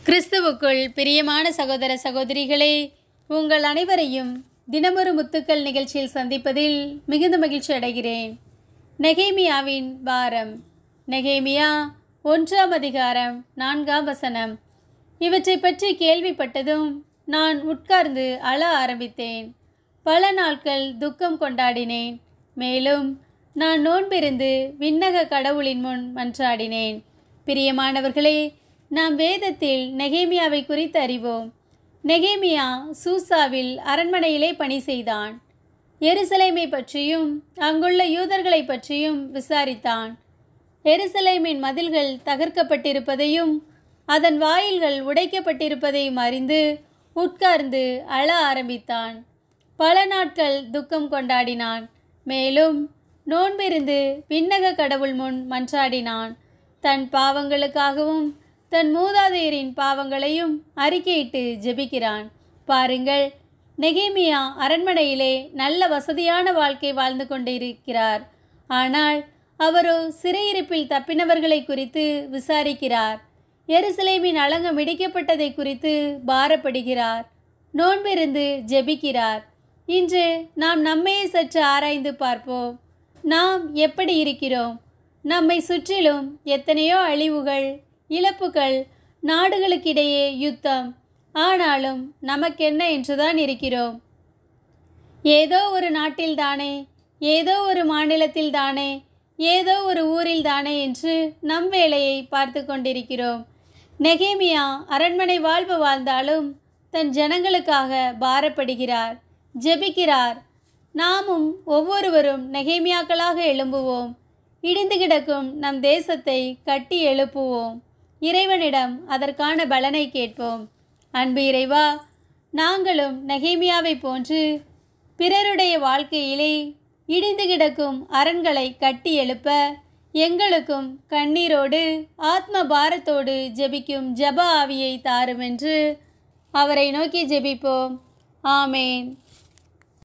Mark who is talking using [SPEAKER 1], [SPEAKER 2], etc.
[SPEAKER 1] கிறிஸ்துவுக்குள் பிரியமான சகோதர சகோதரிகளே உங்கள் அனைவரையும் தினமொரு முத்துக்கள் நிகழ்ச்சியில் சந்திப்பதில் மிகுந்த மகிழ்ச்சி அடைகிறேன் நெகேமியாவின் வாரம் நெகேமியா ஒன்றாம் அதிகாரம் நான்காம் வசனம் இவற்றை பற்றி கேள்விப்பட்டதும் நான் உட்கார்ந்து அழ ஆரம்பித்தேன் பல நாட்கள் துக்கம் கொண்டாடினேன் மேலும் நான் நோன்பிருந்து விண்ணக கடவுளின் முன் மன்றாடினேன் பிரியமானவர்களே நாம் வேதத்தில் நெகேமியாவை குறித்து அறிவோம் நெகேமியா சூசாவில் அரண்மனையிலே பணி செய்தான் எருசலேமை பற்றியும் அங்குள்ள யூதர்களை பற்றியும் விசாரித்தான் எருசலேமின் மதில்கள் தகர்க்கப்பட்டிருப்பதையும் அதன் வாயில்கள் உடைக்கப்பட்டிருப்பதையும் அறிந்து உட்கார்ந்து அழ ஆரம்பித்தான் பல நாட்கள் துக்கம் கொண்டாடினான் மேலும் நோன்பிருந்து விண்ணக கடவுள் முன் மன்றாடினான் தன் பாவங்களுக்காகவும் தன் மூதாதையரின் பாவங்களையும் அறிக்கையிட்டு ஜெபிக்கிறான் பாருங்கள் நெகேமியா அரண்மனையிலே நல்ல வசதியான வாழ்க்கை வாழ்ந்து கொண்டிருக்கிறார் ஆனால் அவரோ சிறையிருப்பில் தப்பினவர்களை குறித்து விசாரிக்கிறார் எருசலேமின் அலங்கம் இடிக்கப்பட்டதை குறித்து பாரப்படுகிறார் நோன்பிருந்து ஜெபிக்கிறார் இன்று நாம் நம்மையே சற்று ஆராய்ந்து பார்ப்போம் நாம் எப்படி இருக்கிறோம் நம்மை சுற்றிலும் எத்தனையோ அழிவுகள் இழப்புகள் நாடுகளுக்கிடையே யுத்தம் ஆனாலும் நமக்கென்ன என்றுதான் இருக்கிறோம் ஏதோ ஒரு நாட்டில்தானே ஏதோ ஒரு மாநிலத்தில்தானே ஏதோ ஒரு ஊரில்தானே என்று நம் வேலையை பார்த்து கொண்டிருக்கிறோம் நெகேமியா அரண்மனை வாழ்வு வாழ்ந்தாலும் தன் ஜனங்களுக்காக பாரப்படுகிறார் ஜெபிக்கிறார் நாமும் ஒவ்வொருவரும் நெகேமியாக்களாக எழும்புவோம் இடிந்து கிடக்கும் நம் தேசத்தை கட்டி எழுப்புவோம் இறைவனிடம் அதற்கான பலனை கேட்போம் அன்பு இறைவா நாங்களும் நெகேமியாவை போன்று பிறருடைய வாழ்க்கையிலே இடிந்து கிடக்கும் அரண்களை கட்டி எழுப்ப எங்களுக்கும் கண்ணீரோடு ஆத்ம பாரத்தோடு ஜெபிக்கும் ஜப ஆவியை தாரும் என்று அவரை நோக்கி ஜெபிப்போம் ஆமேன்